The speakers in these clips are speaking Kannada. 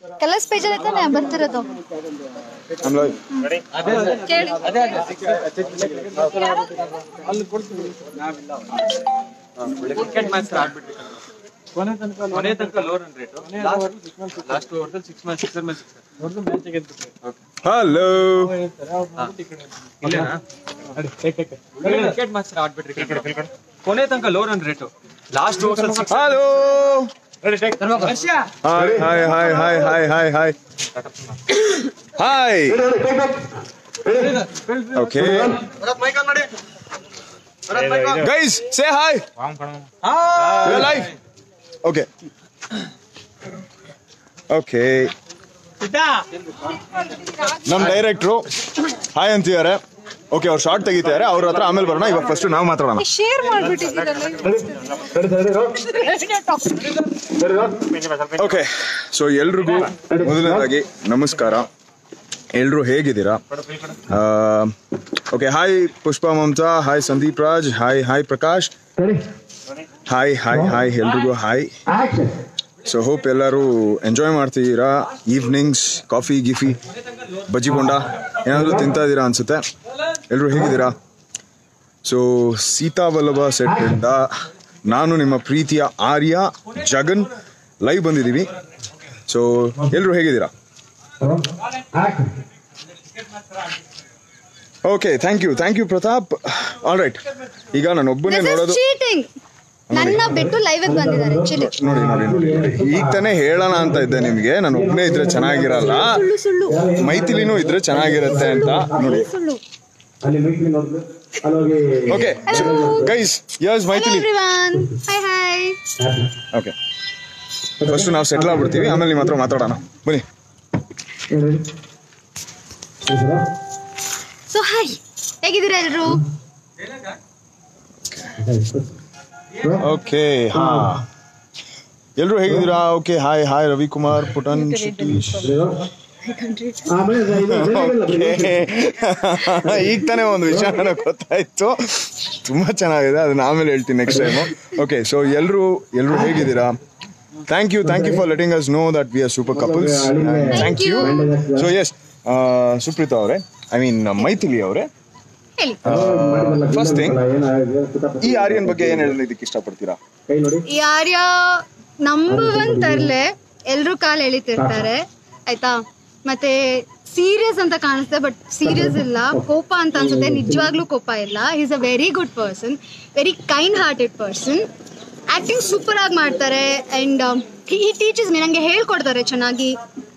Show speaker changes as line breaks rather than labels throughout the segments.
ಕಲರ್ಸ್ ಪೇಜಲ್ಲಿ ತಾನೆ ಬರ್ತಿರೋದು ಕೇಳಿ
ಕ್ರಿಕೆಟ್ ಮ್ಯಾಚ್ ಆಡ್ಬಿಟ್ರಿ ಕೊನೆ ತನಕ ಕೊನೆ ತನಕ low run rate last over six match sixer match
hello
cricket match ಆಡ್ಬಿಟ್ರಿ ಕೊನೆ ತನಕ low run rate last over
hello hi hi hi hi hi hi hi hi okay guys say hi live okay okay ನಮ್ ಡೈರೆಕ್ಟ್ರು ಹಾಯ್ ಅಂತಿದ್ದಾರೆ ಓಕೆ ಅವ್ರು ಶಾರ್ಟ್ ತೆಗಿತಾರೆ ಅವ್ರ ಹತ್ರ ಆಮೇಲೆ ಬರೋಣ ಇವಾಗ ಫಸ್ಟ್ ನಾವು ಮಾತಾಡೋಣ
ಶೇರ್ ಮಾಡ್ಬಿಟ್ಟಿದ್ದೀರಲ್ಲ
ಓಕೆ ಸೊ ಎಲ್ರಿಗೂ ಮೊದಲನೇದಾಗಿ ನಮಸ್ಕಾರ ಎಲ್ರು ಹೇಗಿದ್ದೀರಾ okay hi Pushpa Mamata hi Sandeep Raj hi hi Prakash hi hi hi ಎಲ್ರಿಗೂ ಹಾಯ್ ಸೊ ಹೋಪ್ ಎಲ್ಲರೂ ಎಂಜಾಯ್ ಮಾಡ್ತಿದ್ದೀರಾ ಈವ್ನಿಂಗ್ಸ್ ಕಾಫಿ ಗಿಫಿ ಬಜ್ಜಿ ಬೋಂಡ ಏನಾದರೂ ತಿಂತಾ ಇದ್ದೀರಾ ಅನ್ಸುತ್ತೆ ಎಲ್ಲರೂ ಹೇಗಿದ್ದೀರಾ ಸೊ ಸೀತಾವಲ್ಲಭ ಸೆಟ್ಟಿಂದ ನಾನು ನಿಮ್ಮ ಪ್ರೀತಿಯ ಆರ್ಯ ಜಗನ್ ಲೈವ್ ಬಂದಿದ್ದೀವಿ ಸೊ ಎಲ್ಲರೂ ಹೇಗಿದ್ದೀರಾ okay thank you thank you Pratap all right ಈಗ ನಾನು ಒಬ್ಬನೇ ನೋಡೋದು
ಚೀಟಿಂಗ್ ನನ್ನ ಬಿಟ್ಟು ಲೈವ್ ಬಂದಿದ್ದಾರೆ ಆಕ್ಚುಲಿ
ನೋಡಿ ನೋಡಿ ನೋಡಿ ನೋಡಿ ಈಗ ತಾನೇ ಹೇಳೋಣ ಅಂತ ಇದ್ದೆ ನಿಮಗೆ ನಾನು ಒಬ್ಬನೇ ಇದ್ರೆ ಚೆನ್ನಾಗಿರಲ್ಲ
ಸುಳ್ಳು ಸುಳ್ಳು
ಮೈಥಿಲಿನೂ ಇದ್ರೆ ಚೆನ್ನಾಗಿರುತ್ತೆ ಅಂತ ನೋಡಿ
ಸುಳ್ಳು
okay guys yes
hello
Maithili
everyone hi hi
okay first ನಾವು ಸೆಟ್ಲ್ ಆಗ್ಬಿಡ್ತೀವಿ ಆಮೇಲೆ ನಿಮ್ಮ ಹತ್ರ ಮಾತಾಡೋಣ ಬನ್ನಿ
ಸೊ ಹಾಯ್ ಹೇಗಿದ್ದೀರಾ ಎಲ್ರು
ಓಕೆ ಹಾ ಎಲ್ರು ಹೇಗಿದ್ದೀರಾ ಓಕೆ ಹಾಯ್ ಹಾಯ್ ರವಿಕುಮಾರ್ ಪುಟನ್ ಸತೀಶ್ ಈಗ ತಾನೇ ಒಂದು ವಿಷಯ ನನಗೆ ಗೊತ್ತಾಯ್ತು ತುಂಬಾ ಚೆನ್ನಾಗಿದೆ ಅದನ್ನ ಆಮೇಲೆ ಹೇಳ್ತೀನಿ ನೆಕ್ಸ್ಟ್ ಟೈಮು ಓಕೆ ಸೊ ಎಲ್ರು ಎಲ್ರು ಹೇಗಿದ್ದೀರಾ thank you thank you for letting us know that we are super couples thank you so yes Supreetha ಅವರೇ ಐ ಮೀನ್ ಮೈಥಿಲಿ ಅವರೇ
ಹೇಳಿ
ಫಸ್ಟ್ ಥಿಂಗ್ ಈ ಆರ್ಯನ್ ಬಗ್ಗೆ ಏನ್ ಹೇಳೋದಕ್ಕೆ ಇಷ್ಟಪಡ್ತೀರಾ
ಯಾರ್ಯ ನಂಬರ್ ಒನ್ ತರ್ಲೆ ಎಲ್ರು ಕಾಲ್ ಎಳಿತಿರ್ತಾರೆ ಆಯ್ತಾ ಮತ್ತೆ ಸೀರಿಯಸ್ ಅಂತ ಕಾಣಿಸುತ್ತೆ ಬಟ್ ಸೀರಿಯಸ್ ಇಲ್ಲ ಕೋಪ ಅಂತ ಅನ್ಸುತ್ತೆ ನಿಜವಾಗ್ಲೂ ಕೋಪ ಇಲ್ಲ is a very good person very kind hearted person acting super ಆಗಿ ಮಾಡ್ತಾರೆ ಅಂಡ್ ಈ ಟೀಚರ್ಸ್ ಮೀ ನಂಗೆ ಹೇಳ್ಕೊಡ್ತಾರೆ ಚೆನ್ನಾಗಿ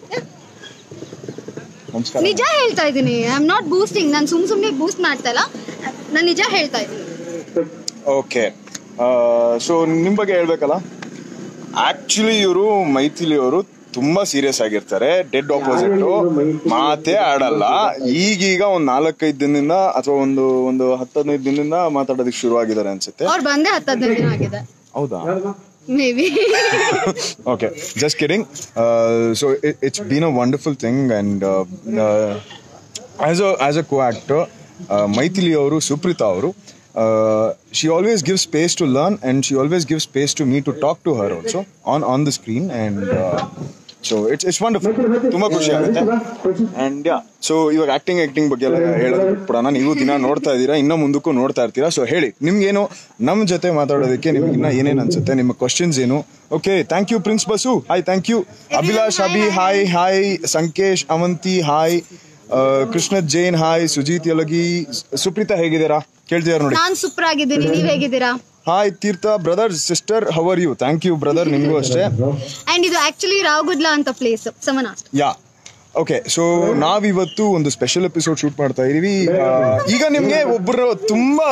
ನಮಸ್ಕಾರ
ನಿಜ ಹೇಳ್ತಾ ಇದ್ದೀನಿ ಐ ಆಮ್ ನಾಟ್ ಬೂಸ್ಟಿಂಗ್ ನಾನು ಸುಮ್ ಸುಮ್ನೆ ಬೂಸ್ಟ್ ಮಾಡ್ತಾ ಇಲ್ಲ ನಾನು ನಿಜ ಹೇಳ್ತಾ ಇದ್ದೀನಿ
ಓಕೆ ಸೊ ನಿಮ್ ಬಗ್ಗೆ ಹೇಳ್ಬೇಕಲ್ಲ ಆಕ್ಚುಲಿ ಇವರು ಮೈಥಿಲಿ ಅವರು ತುಂಬಾ ಸೀರಿಯಸ್ ಆಗಿರ್ತಾರೆ ಡೆಡ್ ಆಪೋಸಿಟ್ ಮಾತೇ ಆಡಲ್ಲ ಈಗೀಗ ಒಂದ್ ನಾಲ್ಕೈದು ದಿನದಿಂದ ಅಥವಾ ಒಂದು ಒಂದು ಹತ್ತದೈದು ದಿನದಿಂದ ಮಾತಾಡೋದಕ್ಕೆ ಶುರು ಆಗಿದ್ದಾರೆ ಅನ್ಸುತ್ತೆ
ಅವ್ರು ಬಂದೇ ಹತ್ತು ಹದಿನೈದು ದಿನ ಆಗಿದೆ
ಹೌದಾ
maybe
okay just kidding so it's been a wonderful thing and as a as a co actor Maithili ಅವರು ಸುಪ್ರೀತಾ ಅವರು she always give space to learn and she always give space to me to talk to her also on on the screen and so it's it's wonderful ತುಂಬಾ ಖುಷಿ ಆಗುತ್ತೆ ಅಂಡ್ ಯಾ ಸೊ ಇವಾಗ ಆಕ್ಟಿಂಗ್ ಆಕ್ಟಿಂಗ್ ಬಗ್ಗೆ ಎಲ್ಲ ಹೇಳೋದು ಬಿಟ್ಬಿಡೋಣ ನೀವು ದಿನ ನೋಡ್ತಾ ಇದ್ದೀರಾ ಇನ್ನ ಮುಂದಕ್ಕೂ ನೋಡ್ತಾ ಇರ್ತೀರಾ ಸೊ ಹೇಳಿ ನಿಮ್ಗೇನು ನಮ್ಮ ಜೊತೆ ಮಾತಾಡೋದಕ್ಕೆ ನಿಮ್ಗೆ ಇನ್ನ ಏನೇನು ಅನ್ಸುತ್ತೆ ನಿಮ್ಮ ಕ್ವಶನ್ಸ್ ಏನು okay thank you Prince Basu hi thank you Abhilash Abhi hi hi Sankesh Avanti hi Krishna Jain hi Sujeet Yalagi Supreetha ಹೇಗಿದ್ದೀರಾ ಕೇಳ್ತಿದಾರೆ ನೋಡಿ
ನಾನ್ ಸೂಪರ್ ಆಗಿದ್ದೀನಿ ನೀವ್ ಹೇಗಿದ್ದೀರಾ
hi Teertha brother sister how are you thank you brother ನಿಮಗೂ ಅಷ್ಟೇ
ಅಂಡ್ ಇದು ಆಕ್ಚುಲಿ ರಾವ್ಗುಡ್ಲಾ ಅಂತ ಪ್ಲೇಸ್ ಸಮನಾಸ್ಟ್
ಯಾ ಓಕೆ ಸೊ ನಾವಿವತ್ತು ಒಂದು ಸ್ಪೆಷಲ್ ಎಪಿಸೋಡ್ ಶೂಟ್ ಮಾಡ್ತಾ ಇದೀವಿ ಆ, ಈಗ ನಿಮ್ಗೆ ಒಬ್ಬರು ತುಂಬಾ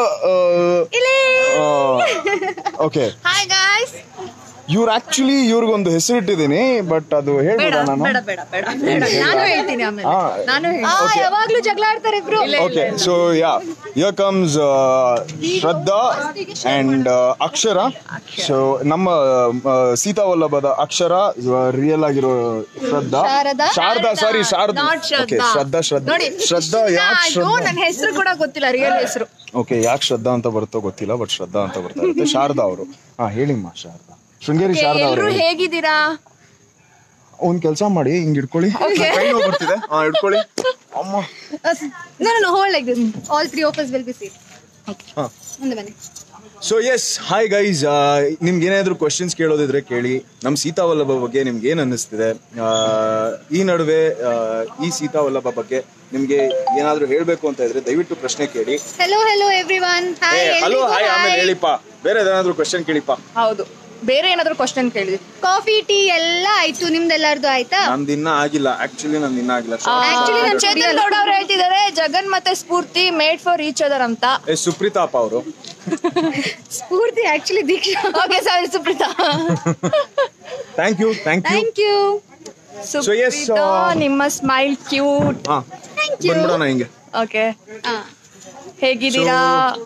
ಓಕೆ
ಹಾಯ್ ಗಾಯ್ಸ್
ಇವ್ರು ಆಕ್ಚುಲಿ ಇವ್ರಿಗೊಂದು ಹೆಸರಿಟ್ಟಿದ್ದೀನಿ ಬಟ್ ಅದು ಹೇಳ್ಬೇಡ ನಾನು
ಬೇಡ ಬೇಡ ಬೇಡ ಬೇಡ ನಾನು ಹೇಳ್ತೀನಿ ಆಮೇಲೆ
ಹಾ
ನಾನು ಹೇಳ್ತೀನಿ
ಆ ಯಾವಾಗ್ಲೂ ಜಗಳ ಆಡ್ತಾರೆ ಇಬ್ರು
okay so yeah here comes Shraddha and Akshara so ನಮ್ಮ ಆ, ಸೀತಾವಲ್ಲಭದ ಅಕ್ಷರ ರಿಯಲ್ ಆಗಿರೋ Shraddha
Sharada?
Sharada sorry Sharada
not
okay
Shraddha
Shraddha Shraddha
ನೋಡಿ
ಶ್ರದ್ಧಾ ಯಾಕೆ
ಇದು
ಶ್ರದ್ಧಾ
ನನ್ನ ಹೆಸರು ಕೂಡ ಗೊತ್ತಿಲ್ಲ ರಿಯಲ್ ಹೆಸರು
ಓಕೆ ಯಾಕೆ ಶ್ರದ್ಧಾ ಅಂತ ಬರುತ್ತೋ ಗೊತ್ತಿಲ್ಲ ಬಟ್ ಶ್ರದ್ಧಾ ಅಂತ ಬರ್ತಾ ಇರುತ್ತೆ ಶಾರದಾ ಅವರು ಹಾ ಹೇಳಿಮ್ಮ ಶಾರದಾ ಶೃಂಗೇರಿ ಶಾರದಾ ಅವರು
ಎಲ್ರು ಹೇಗಿದ್ದೀರಾ
ಒಂದ್ ಕೆಲಸ ಮಾಡಿ ಹಿಂಗ್ ಇಟ್ಕೊಳ್ಳಿ ಕೈ ನೋವು ಬರ್ತಿದೆ ಹಾ ಇಟ್ಕೊಳ್ಳಿ ಅಮ್ಮ
no no hold like this all three of us will be seat
ಹಾ
ಮುಂದೆ ಬನ್ನಿ
ಸೊ ಎಸ್ ಹಾಯ್ ಗೈಸ್ ನಿಮ್ಗೆ ಏನಾದ್ರು ಕ್ವಶನ್ಸ್ ಕೇಳೋದಿದ್ರೆ ಕೇಳಿ ನಮ್ಮ ಸೀತಾವಲ್ಲಭ ಬಗ್ಗೆ ನಿಮ್ಗೆ ಏನ್ ಅನ್ನಿಸ್ತಿದೆ ಆ, ಈ ನಡುವೆ ಆ, ಈ ಸೀತಾವಲ್ಲಭ ಬಗ್ಗೆ ನಿಮ್ಗೆ ಏನಾದ್ರು ಹೇಳ್ಬೇಕು ಅಂತ ಇದ್ರೆ ದಯವಿಟ್ಟು ಪ್ರಶ್ನೆ ಕೇಳಿ
hello hello every hi
hello hi ಆಮೇಲೆ ಹೇಳಿಪ್ಪ ಬೇರೆ ಏನಾದ್ರು ಕ್ವಶನ್ ಕೇಳಿಪ್ಪ
ಹೌದು ಬೇರೆ ಏನಾದ್ರು ಕ್ವಶನ್ ಕೇಳಿದ್ವಿ
ಕಾಫಿ ಟೀ ಎಲ್ಲ ಆಯ್ತು ನಿಮ್ದೆಲ್ಲಾರ್ದು ಆಯ್ತಾ
ನಮ್ದು ಇನ್ನ ಆಗಿಲ್ಲ ಆಕ್ಚುಲಿ ನಮ್ದು ಇನ್ನ ಆಗಿಲ್ಲ
Actually, ನಾನ್
ಚೇತನ್ ಗೌಡ ಅವ್ರು ಹೇಳ್ತಿದ್ದಾರೆ ಜಗನ್ ಮತ್ತೆ Spoorthi made for each other ಅಂತ
ಏ ಸುಪ್ರೀತಾಪ ಅವರು
Spoorthi actually Deeksha
okay sorry Supreetha
thank you thank you
thank you
Supreetha
uh,
ನಿಮ್ಮ ಸ್ಮೈಲ್ ಕ್ಯೂಟ್
ಹಾ ಬಂದ್ಬಿಡೋಣ ಹಿಂಗೆ
ಓಕೆ ಹೇಗಿದ್ದೀರಾ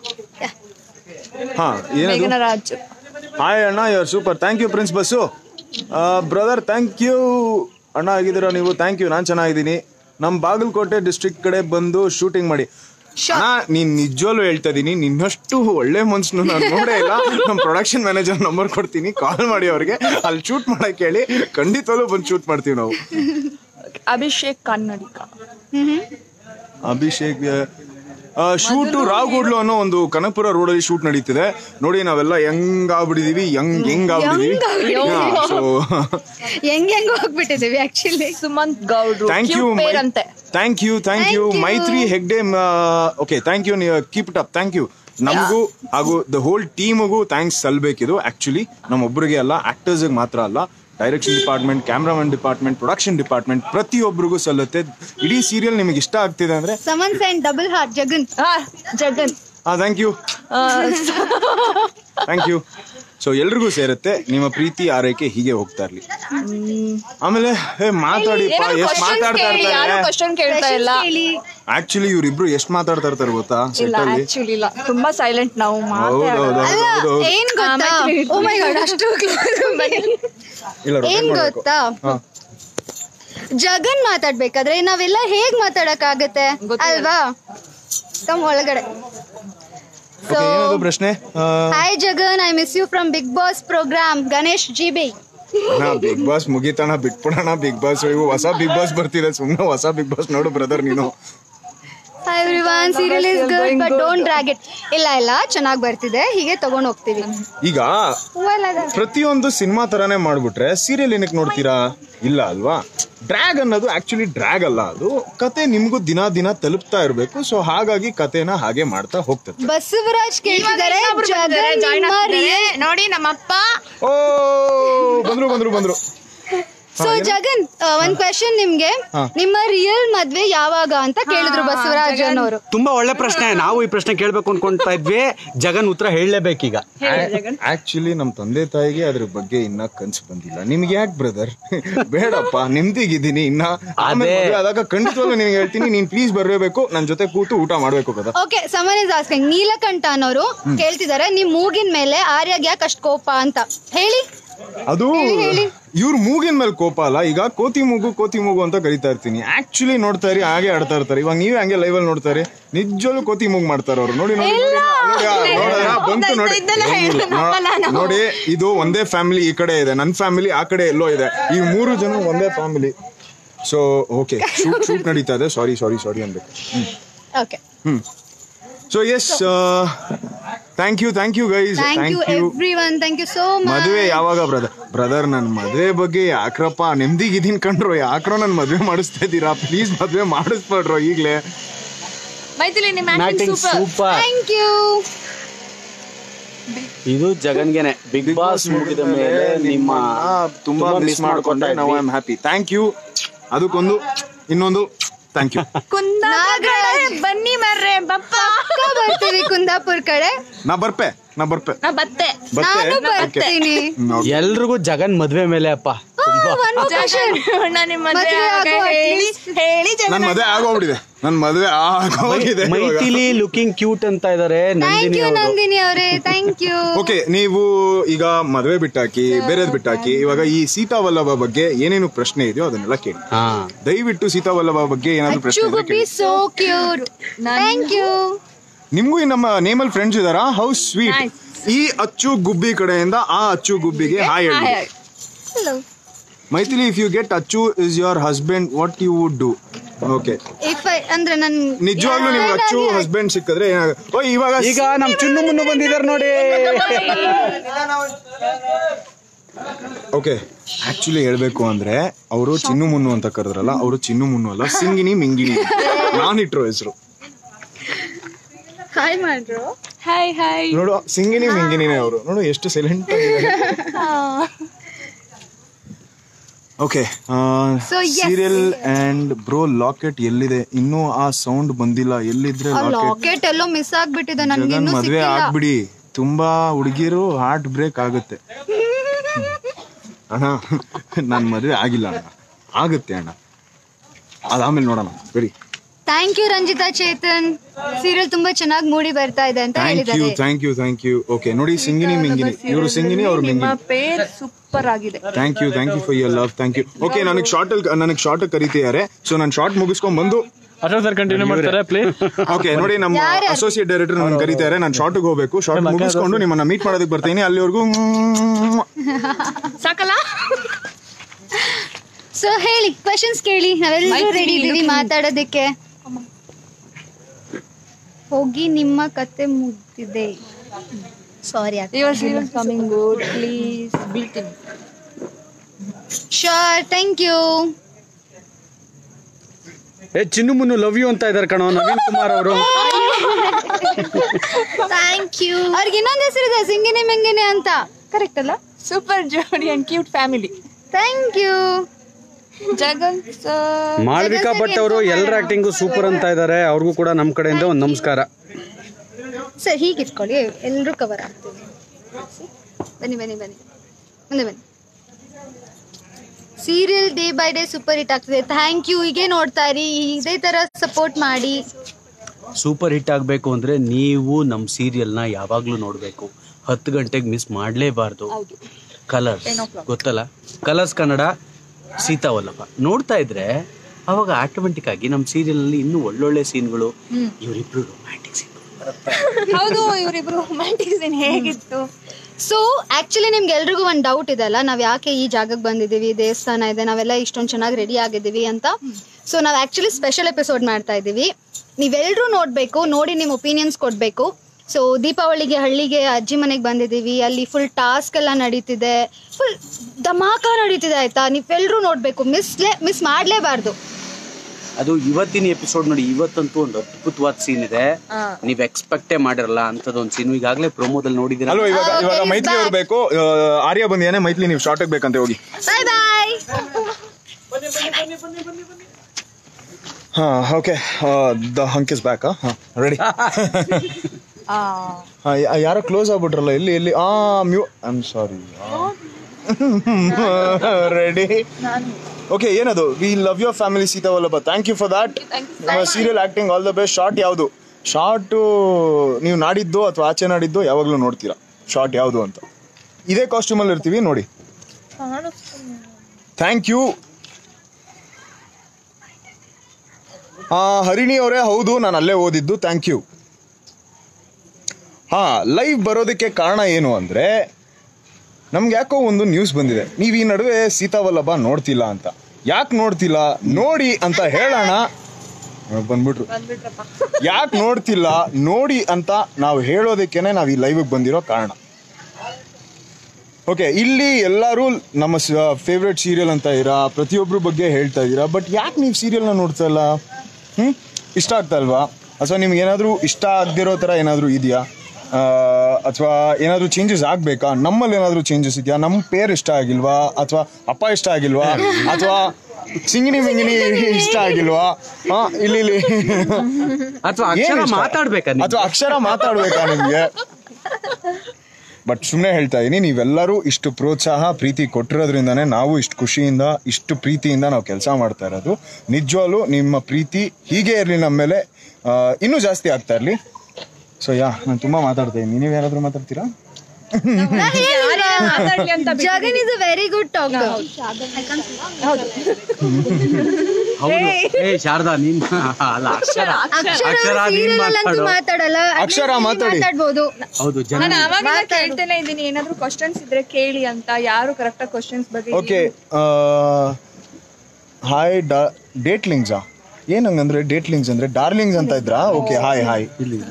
ಹಾ ಏನದು
ಮೇಘನ ರಾಜ್
ಹಾಯ್ ಅಣ್ಣ your super thank you Prince Basu brother thank you ಅಣ್ಣ ಆಗಿದ್ದೀರಾ ನೀವು ಥ್ಯಾಂಕ್ ಯು ನಾನು ಚೆನ್ನಾಗಿದ್ದೀನಿ ನಮ್ಮ ಬಾಗಲಕೋಟೆ ಡಿಸ್ಟ್ರಿಕ್ಟ್ ಕಡೆ ಬಂದು ಶೂಟಿಂಗ್ ಮಾಡಿ ಅಣ್ಣ ನೀನ್ ನಿಜವಾಗ್ಲೂ ಹೇಳ್ತಾ ಇದೀನಿ ನಿನ್ನಷ್ಟು ಒಳ್ಳೆ ಮನ್ಸನ್ನು ನಾನು ನೋಡೇ ಇಲ್ಲ ನಮ್ಮ ಪ್ರೊಡಕ್ಷನ್ ಮ್ಯಾನೇಜರ್ ನಂಬರ್ ಕೊಡ್ತೀನಿ ಕಾಲ್ ಮಾಡಿ ಅವ್ರಿಗೆ ಅಲ್ಲಿ ಶೂಟ್ ಮಾಡಕ್ ಹೇಳಿ ಖಂಡಿತವಾಗ್ಲೂ ಬಂದು ಶೂಟ್ ಮಾಡ್ತೀವಿ ನಾವು
ಅಭಿಷೇಕ್ ಕನ್ನಡಿಗ
ಅಭಿಷೇಕ್ ಶೂಟು ರಾವ್ಗೂಡ್ಲು ಅನ್ನೋ ಒಂದು ಕನಕಪುರ ರೋಡಲ್ಲಿ ಶೂಟ್ ನಡೀತಿದೆ ನೋಡಿ ನಾವೆಲ್ಲ ಹೆಂಗ್ ಆಗ್ಬಿಟ್ಟಿದೀವಿ ಹೆಂಗ್ ಹೆಂಗ್ ಆಗ್ಬಿಟ್ಟಿದೀವಿ ಸೊ
ಹೆಂಗ್ ಹೆಂಗ್ ಹೋಗ್ಬಿಟ್ಟಿದೀವಿ ಆಕ್ಚುಲಿ
ಸುಮಂತ್ ಗೌಡ್ರು
ಥ್ಯಾಂಕ್ ಯು
Cute pair ಅಂತೆ
thank you thank you
Thank you.
Maithri Hegde okay thank you keep it up thank you ನಮಗೂ ಹಾಗೂ ದ ಹೋಲ್ ಟೀಮ್ಗೂ ಥ್ಯಾಂಕ್ಸ್ ಸಲ್ಬೇಕಿದು ಆಕ್ಚುಲಿ ನಮ್ಮೊಬ್ಬರಿಗೆ ಅಲ್ಲ ಆಕ್ಟರ್ಸ್ ಮಾತ್ರ ಅಲ್ಲ direction department cameraman department production department ಪ್ರತಿಯೊಬ್ಬರಿಗೂ ಸಲ್ಲುತ್ತೆ ಇಡೀ ಸೀರಿಯಲ್ ನಿಮಗೆ ಇಷ್ಟ ಆಗ್ತಿದೆ ಅಂದ್ರೆ
someone sign double heart Jagan
ಹಾ ಜಗನ್
ಹಾ ಥ್ಯಾಂಕ್ ಯು
ಆ,
ಥ್ಯಾಂಕ್ ಯು ಸೊ ಎಲ್ರಿಗೂ ಸೇರುತ್ತೆ ನಿಮ್ಮ ಪ್ರೀತಿ ಆರೈಕೆ ಹೀಗೆ ಹೋಗ್ತಾ ಇರ್ಲಿ ಆಮೇಲೆ ಹೇ ಮಾತಾಡಿಪ್ಪ
ಏನಾದ್ರು
ಎಷ್ಟ್
questions
ಮಾತಾಡ್ತಾ
ಕೇಳಿ ಯಾರು
ಇರ್ತಾರೆ
ಕ್ವಶನ್ ಕೇಳ್ತಾ ಇಲ್ಲ
ಹೇಳಿ
ಆಕ್ಚುಲಿ ಇವ್ರಿಬ್ರು ಎಷ್ಟ್ ಮಾತಾಡ್ತಾ ಇರ್ತಾರೆ ಗೊತ್ತಾ
ಇಲ್ಲ
ಸೆಟ್ ಅಲ್ಲಿ
ಆಕ್ಚುಲಿ ಇಲ್ಲ ತುಂಬಾ ಸೈಲೆಂಟ್ ನಾವು
ಹೌದು ಹೌದು
ಮಾತಾಡೋದು
ಹೌದು ಹೌದು
ಏನ್ ಗೊತ್ತಾ
ಆಮೇಲೆ
ಓ ಮೈ ಗಾಡ್ ಅಷ್ಟು close ಬನ್ನಿ.
ಇಲ್ಲ rotate
ಏನ್
ಮಾಡ್ಬೇಕು.
ಗೊತ್ತಾ
ಹಾ.
ಜಗನ್ ಮಾತಾಡ್ಬೇಕಾದ್ರೆ ನಾವೆಲ್ಲ ಹೇಗ್ ಮಾತಾಡಕ್ ಆಗತ್ತೆ
ಗೊತ್ತಿಲ್ಲ.
ಅಲ್ವಾ ಕಮ್ ಒಳಗಡೆ ಸೊ
Okay, ಏನದು ಪ್ರಶ್ನೆ ಆ,
hi Jagan I miss you from Bigg Boss program Ganesh ji ಬಿ
ಅಣ್ಣ ಬಿಗ್ ಬಾಸ್ ಮುಗಿತಣ ಬಿಟ್ಬಿಡೋಣ ಬಿಗ್ ಬಾಸ್ ಇವು ಹೊಸ ಬಿಗ್ ಬಾಸ್ ಬರ್ತಿದೆ ಸುಮ್ನೆ ಹೊಸ ಬಿಗ್ ಬಾಸ್ ನೋಡು ಬ್ರದರ್ ನೀನು
hi everyone serial is good but don't drag it ಇಲ್ಲ ಇಲ್ಲ ಚೆನ್ನಾಗ್ ಬರ್ತಿದೆ ಹೀಗೆ ತಗೊಂಡ್ ಹೋಗ್ತೀವಿ
ಈಗ ಪ್ರತಿಯೊಂದು ಸಿನಿಮಾ ತರಾನೇ ಮಾಡ್ಬಿಟ್ರೆ ಸೀರಿಯಲ್ ಏನಕ್ಕೆ ನೋಡ್ತೀರಾ ಇಲ್ಲ ಅಲ್ವಾ ಡ್ರ್ಯಾಗ್ ಅನ್ನೋದು ಆಕ್ಚುಲಿ ಡ್ರ್ಯಾಗ್ ಅಲ್ಲ ಅದು ಕತೆ ನಿಮ್ಗೂ ದಿನ ದಿನ ತಲುಪ್ತಾ ಇರ್ಬೇಕು ಸೊ ಹಾಗಾಗಿ ಕತೆನ ಹಾಗೆ ಮಾಡ್ತಾ ಹೋಗ್ತದೆ
ಬಸವರಾಜ್ ಕೇಳ್ತಿದ್ದಾರೆ ಜಗನ್
ಜಾಯ್ನ್
ನಿಮ್ಮ real-
ನೋಡಿ ನಮ್ಮಪ್ಪ
ಓ ಬಂದ್ರು ಬಂದ್ರು ಬಂದ್ರು
ಸೊ ಜಗನ್ ಆ, ಒಂದ್ ಕ್ವೆಶನ್ ನಿಮ್ಗೆ ನಿಮ್ಮ ರಿಯಲ್ ಮದ್ವೆ ಯಾವಾಗ ಅಂತ ಕೇಳಿದ್ರು ಬಸವರಾಜ್ ಅನ್ನೋರು
ತುಂಬಾ ಒಳ್ಳೆ ಪ್ರಶ್ನೆ ನಾವು ಈ ಪ್ರಶ್ನೆ ಕೇಳ್ಬೇಕು ಅನ್ಕೊಂತಾ ಇದ್ವಿ ಜಗನ್ ಉತ್ತರ ಹೇಳಲೇಬೇಕೀಗ
ಆಕ್ಚುಲಿ ನಮ್ ತಂದೆ ತಾಯಿಗೆ ಅದ್ರ ಬಗ್ಗೆ ಇನ್ನ ಕನ್ಸು ಬಂದಿಲ್ಲ ನಿಮ್ಗೆ ಯಾಕೆ ಬ್ರದರ್ ಬೇಡಪ್ಪ ನೆಮ್ಮದಿಗಿದ್ದೀನಿ ಇನ್ನ ಆಮೇಲೆ
ಅದೇ.
ಮದ್ವೆ ಆದಾಗ ಖಂಡಿತವಾಗ್ಲೂ ನಿನ್ಗೆ ಹೇಳ್ತೀನಿ ನೀನ್ ಪ್ಲೀಸ್ ಬರ್ಲೇಬೇಕು ನನ್ ಜೊತೆ ಕೂತು ಊಟ ಮಾಡ್ಬೇಕು ಕದ
okay someone is asking Neelakantha ಅನ್ನೋರು ಕೇಳ್ತಿದ್ದಾರೆ ನಿಮ್ ಮೂಗಿನ ಮೇಲೆ ಆರ್ಯಾಗ್ ಯಾಕೆ ಅಷ್ಟ್ ಕೋಪ ಅಂತ ಹೇಳಿ
ಅದು
ಹೇಳಿ.
ಇವ್ರ ಮೂಗಿನ ಮೇಲೆ ಕೋಪ ಅಲ್ಲ ಈಗ ಕೋತಿ ಮೂಗು ಕೋತಿ ಮೂಗು ಅಂತ ಕರಿತಾ ಇರ್ತೀನಿ ಆಕ್ಚುಲಿ ನೋಡ್ತಾ ಇರಿ ಹಾಗೆ ಆಡ್ತಾ ಇರ್ತಾರೆ ಇವಾಗ ನೀವೇ ಹಂಗೆ ಲೈವ್ ಅಲ್ಲಿ ನೋಡ್ತಾರೆ ನಿಜವಾಗ್ಲೂ ಕೋತಿ ಮೂಗು ಮಾಡ್ತಾರೆ ಅವ್ರು ನೋಡಿ ನೋಡಿ ನೋಡಿ, ನೋಡಿ, ಆ, ನೋಡಿದ್ರಾ? ಬಂತು ನೋಡಿ ನೋ- ನೋಡಿ ಇದು ಒಂದೇ ಫ್ಯಾಮಿಲಿ ಈ ಕಡೆ ಇದೆ ನನ್ನ ಫ್ಯಾಮಿಲಿ ಆ ಕಡೆ ಎಲ್ಲೋ ಇದೆ ಈ ಮೂರು ಜನ ಒಂದೇ family so okay shoot shoot ನಡೀತಾ ಇದೆ ಸಾರಿ ಸಾರಿ ಸಾರಿ ಅನ್ಬೇಕು hmm
okay
hmm so yes thank you thank you guys
thank you
thank you
every thank you so much
ಮದುವೆ ಯಾವಾಗ ಬ್ರದರ್ ಬ್ರದರ್ ನನ್ ಮದುವೆ ಬಗ್ಗೆ ಯಾಕ್ರಪ್ಪ ನೆಮ್ಮದಿಗಿದೀನಿ ಕಂಡ್ರು ಯಾಕ್ರೋ ನನ್ ಮದುವೆ ಮಾಡಿಸ್ತಾ ಇದ್ದೀರಾ ಪ್ಲೀಸ್ ಮದುವೆ ಮಾಡಿಸ್ಬೇಡ್ರೋ ಈಗ್ಲೇ
ಮೈಥಿಲಿ ನಿಮ್ಮ
ಮ್ಯಾಟಿಂಗ್ ಸೂಪರ್
ಥ್ಯಾಂಕ್ ಯು
ಇದು ಜಗನ್ಗೆನೆ ಬಿಗ್ ಬಾಸ್ ಮುಗಿದ ಮೇಲೆ ನಿಮ್ಮ
ತುಂಬಾ ಮಿಸ್ ಮಾಡ್ಕೊಂಡೆ ನಾವು I am happy thank you ಅದಕ್ಕೊಂದು ಇನ್ನೊಂದು ಥ್ಯಾಂಕ್ ಯು
ಕುಂದಾಪುರ ಬನ್ನಿ ಮರ್ರೆ ಬಪ್ಪ
ಪಕ್ಕ ಬರ್ತೀವಿ ಕುಂದಾಪುರ್ ಕಡೆ
ನಾ ಬರ್ಪೆ ನಾ ಬರ್ಪೆ
ನಾ ಬತ್ತೆ
ನಾನು
ಬರ್ತೆ
ಬರ್ತೀನಿ
ಎಲ್ರಿಗೂ ಜಗನ್ ಮದ್ವೆ ಮೇಲೆ ಅಪ್ಪ
one more question.
ನಾನು ನಿಮ್ಮ ಮದ್ವೆ
ಮದ್ವೆ
ಆಗ
ಆಗೋ at
ಹೇಳಿ
least.
ಹೇಳಿ
ನನ್ ಮದುವೆ ಆಗೋಗ್ಬಿಟ್ಟಿದೆ ನನ್ ಮದುವೆ ಆಗೋಗಿದೆ
ಮೈಥಿಲಿ ಲುಕಿಂಗ್ ಕ್ಯೂಟ್ ಅಂತ ಇದಾರೆ
ಥ್ಯಾಂಕ್
ನಂದಿನಿ
ಯು
ಅವರು
ನಂದಿನಿ ಅವರೇ ಥ್ಯಾಂಕ್ ಯು
ಓಕೆ ನೀವು ಈಗ ಮದುವೆ ಬಿಟ್ಟಾಕಿ ಬೇರೆದ್ ಬಿಟ್ಟಾಕಿ ಇವಾಗ ಈ ಸೀತಾವಲ್ಲಭ ಬಗ್ಗೆ ಏನೇನು ಪ್ರಶ್ನೆ ಇದೆಯೋ ಅದನ್ನೆಲ್ಲ ಕೇಳಿ
ಹಾ
ದಯವಿಟ್ಟು ಸೀತಾವಲ್ಲಭ ಬಗ್ಗೆ ಏನಾದ್ರು ಪ್ರಶ್ನೆ
ಅಚ್ಚು
ಇದ್ರೆ
ಗುಬ್ಬಿ
ಕೇಳಿ
ಸೋ ಕ್ಯೂಟ್ ಥ್ಯಾಂಕ್ ಯು
ನಿಮ್ಗೂ ಈ ನಮ್ಮ ನೇಮಲ್ ಫ್ರೆಂಡ್ಸ್ ಇದಾರಾ ಹೌ ಸ್ವೀಟ್ ಈ ಅಚ್ಚು ಗುಬ್ಬಿ ಕಡೆಯಿಂದ ಆ ಅಚ್ಚು ಗುಬ್ಬಿಗೆ ಹಾಯ್ ಹೇಳಿ
hello
Maithili if you get Achu is your husband what you would do okay
if I ಅಂದ್ರೆ ನನ್
ನಿಜವಾಗ್ಲೂ ನಿಮ್ಗೆ ಅಚ್ಚು ಹಸ್ಬೆಂಡ್ ಸಿಕ್ಕಿದ್ರೆ ಏನಾಗ ಓ ಇವಾಗ
ಈಗ ನಮ್ ಚುನ್ನು ಮುನ್ನು ಬಂದಿದ್ದಾರೆ ನೋಡಿ
ಓಕೆ ಆಕ್ಚುಲಿ ಹೇಳ್ಬೇಕು ಅಂದ್ರೆ ಅವರು ಚಿನ್ನು ಮುನ್ನು ಅಂತ ಕರೆದ್ರಲ್ಲ ಅವರು ಚಿನ್ನು ಮುನ್ನು ಅಲ್ಲ ಸಿಂಗಿನಿ ಮಿಂಗಿನಿ ನಾನಿಟ್ರು ಹೆಸರು
ಹಾಯ್ ಮಾಡ್ರು
ಹಾಯ್ ಹಾಯ್
ನೋಡು ಸಿಂಗಿನಿ ಮಿಂಗಿನಿನೇ ಅವರು ನೋಡು ಎಷ್ಟು silent okay
So, yes.
Serial and bro locket ಎಲ್ಲಿದೆ ಇನ್ನೂ ಆ ಸೌಂಡ್ ಬಂದಿಲ್ಲ ಎಲ್ಲಿದ್ರೆ ಲಾಕೆಟ್
ಲಾಕೆಟ್ ಎಲ್ಲೋ ಮಿಸ್ ಆಗ್ಬಿಟ್ಟಿದೆ ನನ್ಗೆ
ಜಗನ್
ಇನ್ನೂ
ಮದ್ವೆ
ಸಿಕ್ಕಿಲ್ಲ
ಆಗ್ಬಿಡಿ ತುಂಬಾ ಹುಡುಗಿರು ಹಾರ್ಟ್ ಬ್ರೇಕ್ ಆಗುತ್ತೆ ಅಣ್ಣ ನನ್ ಮದ್ವೆ ಆಗಿಲ್ಲ ಅಣ್ಣ ಆಗುತ್ತೆ ಅಣ್ಣ ಅದಾದ್ಮೇಲೆ ನೋಡೋಣ ಬಿಡಿ
thank you Ranjitha Chetan serial ತುಂಬಾ ಚೆನ್ನಾಗಿ ಮೂಡಿ ಬರ್ತಾ ಇದೆ ಅಂತ
ಥ್ಯಾಂಕ್ ಯು
ಹೇಳಿದ್ದಾರೆ
thank you thank you okay ನೋಡಿ ಸಿಂಗಿನಿ ಮಿಂಗಿನಿ ಇವರು ಸಿಂಗಿನಿ ಅವ್ರು
ನಿಮ್ಮ
ಮಿಂಗಿನಿ
ಪೇರ್ ಸೂಪರ್ ಆಗಿದೆ
thank you thank you for your love thank you okay ನನಗೆ ಶಾರ್ಟ್ ನನಗೆ ಶಾರ್ಟ್ ಕರಿತಿದ್ದಾರೆ ಸೊ ನಾನು ಶಾರ್ಟ್ ಮುಗಿಸ್ಕೊಂಡ್ ಬಂದು
ಅಶೋಕ್ ಸರ್ ಕಂಟಿನ್ಯೂ ಮಾಡ್ತಾರೆ ಪ್ಲೀಸ್
ಓಕೆ ನೋಡಿ ನಮ್ಮ ಅಸೋಸಿಯೇಟ್ ಡೈರೆಕ್ಟರ್ ನನ್ನ ಕರೀತಾರೆ ನಾನು ಶಾರ್ಟ್ಗೆ ಹೋಗ್ಬೇಕು ಶಾರ್ಟ್ ಮುಗಿಸ್ಕೊಂಡು ನಿಮ್ಮನ್ನ ಮೀಟ್ ಮಾಡೋದಕ್ಕೆ ಬರ್ತೀನಿ ಅಲ್ಲಿವರೆಗೂ
ಸಾಕಲ್ಲ
ಸೊ ಹೇಳಿ ಕ್ವೆಶನ್ಸ್ ಕೇಳಿ ನಾವೆಲ್ಲರೂ ರೆಡಿ ಇದೀವಿ ಮಾತಾಡೋದಕ್ಕೆ ಹೋಗಿ ನಿಮ್ಮ ಕತೆ ಮುಗ್ದಿದೆ sorry
your serial coming good please ಬೀಟ್
ಶೋರ್ ಥ್ಯಾಂಕ್ ಯು
ಏ ಚಿನ್ನು ಮುನ್ನು ಲವ್ ಯು ಅಂತ ಇದಾರೆ ಕಣೋ ನವೀನ್ ಕುಮಾರ್ ಅವರು
ಥ್ಯಾಂಕ್ ಯು ಅವ್ರಿಗೆ ಇನ್ನೊಂದು ಹೆಸರಿದೆ ಸಿಂಗಿನಿ ಮೆಂಗಿನಿ ಅಂತ
ಕರೆಕ್ಟ್ ಅಲ್ಲ ಸೂಪರ್ ಜೋಡಿ and cute family
thank you
Jagan sir
Malvika Bhat ಅವರು ಎಲ್ಲರ ಆಕ್ಟಿಂಗು ಸೂಪರ್ ಅಂತ ಇದ್ದಾರೆ ಅವ್ರಿಗೂ ಕೂಡ ನಮ್ಮ ಕಡೆಯಿಂದ ಒಂದು ನಮಸ್ಕಾರ
ಸರ್ ಹೀಗೆ ಇಟ್ಕೊಳ್ಳಿ ಎಲ್ಲರೂ ಕವರ್ ಆಗ್ತೀವಿ ಬನ್ನಿ ಬನ್ನಿ ಬನ್ನಿ ಮುಂದೆ ಬನ್ನಿ serial day by day super hit ಆಗ್ತಿದೆ ಥ್ಯಾಂಕ್ ಯು ಹೀಗೆ ನೋಡ್ತಾ ಇರಿ ಇದೇ ತರ ಸಪೋರ್ಟ್ ಮಾಡಿ
ಸೂಪರ್ ಹಿಟ್ ಆಗಬೇಕು ಅಂದ್ರೆ ನೀವು ನಮ್ಮ ಸೀರಿಯಲ್ನ ಯಾವಾಗಲೂ ನೋಡಬೇಕು ಹತ್ತು ಗಂಟೆಗೆ ಮಿಸ್ ಮಾಡಲೇಬಾರ್ದು ಕಲರ್ಸ್ ಗೊತ್ತಲ್ಲ ಕಲರ್ಸ್ ಕನ್ನಡ ಸೀತಾವಲ್ಲಭ ನೋಡ್ತಾ ಇದ್ರೆ ಅವಾಗ ಆಟೋಮೆಟಿಕ್ ಆಗಿ ನಮ್ಮ ಸೀರಿಯಲ್ ಇನ್ನೂ ಒಳ್ಳೊಳ್ಳೆ ಸೀನ್ಗಳು ಇವರಿಬ್ರು ರೊಮ್ಯಾಂಟಿಕ್ ಸೀನ್
ಹೌದು ಇವರಿಬ್ರು ರೊಮ್ಯಾಂಟಿಕ್ ಸೀನ್ ಹೇಗಿತ್ತು
ಸೊ ಆಕ್ಚುಲಿ ನಿಮ್ಗೆ ಎಲ್ರಿಗೂ ಒಂದು ಡೌಟ್ ಇದೆ ಅಲ್ಲ ನಾವ್ ಯಾಕೆ ಈ ಜಾಗಕ್ಕೆ ಬಂದಿದ್ದೀವಿ ದೇವಸ್ಥಾನ ಇದೆ ನಾವೆಲ್ಲ ಇಷ್ಟೊಂದು ಚೆನ್ನಾಗಿ ರೆಡಿ ಆಗಿದ್ದೀವಿ ಅಂತ ಸೊ ನಾವು ಆಕ್ಚುಲಿ ಸ್ಪೆಷಲ್ ಎಪಿಸೋಡ್ ಮಾಡ್ತಾ ಇದ್ದೀವಿ ನೀವೆಲ್ಲರೂ ನೋಡ್ಬೇಕು ನೋಡಿ ನಿಮ್ಮ ಒಪಿನಿಯನ್ಸ್ ಕೊಡ್ಬೇಕು ಸೊ ದೀಪಾವಳಿಗೆ ಹಳ್ಳಿಗೆ ಅಜ್ಜಿ ಮನೆಗೆ ಬಂದಿದ್ದೀವಿ ಅಲ್ಲಿ ಫುಲ್ ಟಾಸ್ಕ್ ಎಲ್ಲ ನಡೀತಿದೆ ಫುಲ್ ಧಮಾಕ ನಡೀತಿದೆ ಆಯ್ತಾ ನೀವೆಲ್ಲರೂ ನೋಡ್ಬೇಕು ಮಿಸ್ಲೇ ಮಿಸ್ ಮಾಡ್ಲೇಬಾರ್ದು
ಅದು ಇವತ್ತಿನ ಎಪಿಸೋಡ್ ನೋಡಿ ಇವತ್ತಂತೂ ಒಂದು ಅದ್ಭುತವಾದ ಸೀನ್ ಇದೆ ನೀವ್ ಎಕ್ಸ್ಪೆಕ್ಟೇ ಮಾಡಿರಲ್ಲ ಅಂತದೊಂದು ಸೀನ್ ಈಗಾಗಲೇ ಪ್ರೊಮೋದಲ್ಲಿ ನೋಡಿದಿರ
ಅಲ್ವಾ ಇವಾಗ
Okay,
ಇವಾಗ
he's
ಮೈತ್ರಿ ಅವ್ರು
back.
ಬೇಕು ಆ, ಆರ್ಯ ಬಂದಿಯಾನೆ ಮೈತ್ಲಿ ನೀವು ಶಾರ್ಟ್ ಬೇಕಂತೆ ಹೋಗಿ
ಬಾಯ್ ಬಾಯ್
ಹಾ okay the hunk is back ಹಾ ರೆಡಿ ಯಾರೋ ಕ್ಲೋಸ್ ಆಗ್ಬಿಟ್ರಲ್ಲ ಎಲ್ಲಿ ಎಲ್ಲಿ ಆ ಮ್ಯೂ I am sorry ready okay ಏನದು we love your family Seethavallabha thank you for that serial acting all the best short ಯಾವುದು ಶಾರ್ಟು ನೀವು ನಾಡಿದ್ದು ಅಥವಾ ಆಚೆ ನಾಡಿದ್ದು ಯಾವಾಗಲೂ ನೋಡ್ತೀರಾ ಶಾರ್ಟ್ ಯಾವುದು ಅಂತ ಇದೇ ಕಾಸ್ಟ್ಯೂಮಲ್ಲಿ ಇರ್ತೀವಿ ನೋಡಿ ಥ್ಯಾಂಕ್ ಯು ಹರಿಣಿ ಅವರೇ ಹೌದು ನಾನು ಅಲ್ಲೇ ಓದಿದ್ದು ಥ್ಯಾಂಕ್ ಯು ಹಾ ಲೈವ್ ಬರೋದಕ್ಕೆ ಕಾರಣ ಏನು ಅಂದ್ರೆ ನಮ್ಗೆ ಯಾಕೋ ಒಂದು ನ್ಯೂಸ್ ಬಂದಿದೆ ನೀವು ಈ ನಡುವೆ ಸೀತಾವಲ್ಲಭ ನೋಡ್ತಿಲ್ಲ ಅಂತ ಯಾಕೆ ನೋಡ್ತಿಲ್ಲ ನೋಡಿ ಅಂತ ಹೇಳೋಣ ಬಂದ್ಬಿಟ್ರು ಯಾಕೆ ನೋಡ್ತಿಲ್ಲ ನೋಡಿ ಅಂತ ನಾವು ಹೇಳೋದಕ್ಕೇನೆ ನಾವು ಈ ಲೈವ್ಗೆ ಬಂದಿರೋ ಕಾರಣ ಓಕೆ ಇಲ್ಲಿ ಎಲ್ಲರೂ ನಮ್ಮ ಫೇವ್ರೆಟ್ ಸೀರಿಯಲ್ ಅಂತ ಇರಾ ಪ್ರತಿಯೊಬ್ಬರ ಬಗ್ಗೆ ಹೇಳ್ತಾ ಇದ್ದೀರಾ ಬಟ್ ಯಾಕೆ ನೀವು ಸೀರಿಯಲ್ನ ನೋಡ್ತಾ ಇಲ್ಲ ಹ್ಞೂ ಇಷ್ಟ ಆಗ್ತಾ ಇಲ್ವಾ ಅಥವಾ ನಿಮ್ಗೆ ಏನಾದರೂ ಇಷ್ಟ ಆಗದಿರೋ ಥರ ಏನಾದರೂ ಇದೆಯಾ ಅಥವಾ ಏನಾದರೂ ಚೇಂಜಸ್ ಆಗಬೇಕಾ ನಮ್ಮಲ್ಲಿ ಏನಾದರೂ ಚೇಂಜಸ್ ಇದೆಯಾ ನಮ್ಮ ಪೇರ್ ಇಷ್ಟ ಆಗಿಲ್ವಾ ಅಥವಾ ಅಪ್ಪ ಇಷ್ಟ ಆಗಿಲ್ವಾ ಅಥವಾ ಸಿಂಗಿನಿ ಮಿಂಗಿನಿ ಇಷ್ಟ ಆಗಿಲ್ವಾ ಹಾ ಇಲ್ಲಿ ಇಲ್ಲಿ
ಅಥವಾ
ಏನ್
ಅಕ್ಷರ
ಇಷ್ಟ?
ಮಾತಾಡ್ಬೇಕಾ ನೀವು?
ಅಥವಾ ಅಕ್ಷರ ಮಾತಾಡ್ಬೇಕಾ ನಿಮ್ಗೆ ಬಟ್ ಸುಮ್ಮನೆ ಹೇಳ್ತಾ ಇದೀನಿ ನೀವೆಲ್ಲರೂ ಇಷ್ಟು ಪ್ರೋತ್ಸಾಹ ಪ್ರೀತಿ ಕೊಟ್ಟಿರೋದ್ರಿಂದಾನೇ ನಾವು ಇಷ್ಟು ಖುಷಿಯಿಂದ ಇಷ್ಟು ಪ್ರೀತಿಯಿಂದ ನಾವು ಕೆಲಸ ಮಾಡ್ತಾ ಇರೋದು ನಿಜವಾಗ್ಲೂ ನಿಮ್ಮ ಪ್ರೀತಿ ಹೀಗೆ ಇರಲಿ ನಮ್ಮ ಮೇಲೆ ಆ, ಇನ್ನೂ ಜಾಸ್ತಿ ಆಗ್ತಾ ಇರಲಿ ಸೊ ಯಾ ನಾನು ತುಂಬಾ ಮಾತಾಡ್ತಾ ಇದ್ದೀನಿ ನೀವು ಯಾರಾದ್ರೂ ಮಾತಾಡ್ತೀರಾ
ಮಾತಾಡ್ಲಿ ಅಂತ
Jagan is a very good talk
ಹೌದು ಏ ಶಾರದಾ ನೀನ್ ಅಲ್ಲ ಅಕ್ಷರ
ಅಕ್ಷರ
ಅಕ್ಷರ ನೀನ್
serial ಅಲ್ಲಂತೂ
ಮಾತಾಡು
ಮಾತಾಡಲ್ಲ
ಅಕ್ಷರ
At least
ಮಾತಾಡಿ.
ಮಾತಾಡ್ಬೋದು
ಹೌದು ಜನ
ನಾನು ಆವಾಗಿಂದ ಕೇಳ್ತೇನೆ ಇದೀನಿ ಏನಾದ್ರು ಕ್ವಶನ್ಸ್ ಇದ್ರೆ ಕೇಳಿ ಅಂತ ಯಾರು ಕರೆಕ್ಟ್ ಆಗಿ ಕ್ವಶನ್ಸ್ ಬಗ್ಗೆ
ಓಕೆ ಹಾಯ್ ಡೇಟ್ಲಿಂಗ್ಸಾ ಏನ್ ಹಂಗಂದ್ರೆ ಡೇಟ್ಲಿಂಗ್ಸ್ ಅಂದ್ರೆ ಡಾರ್ಲಿಂಗ್ಸ್ ಅಂತ ಇದ್ರಾ okay hi hi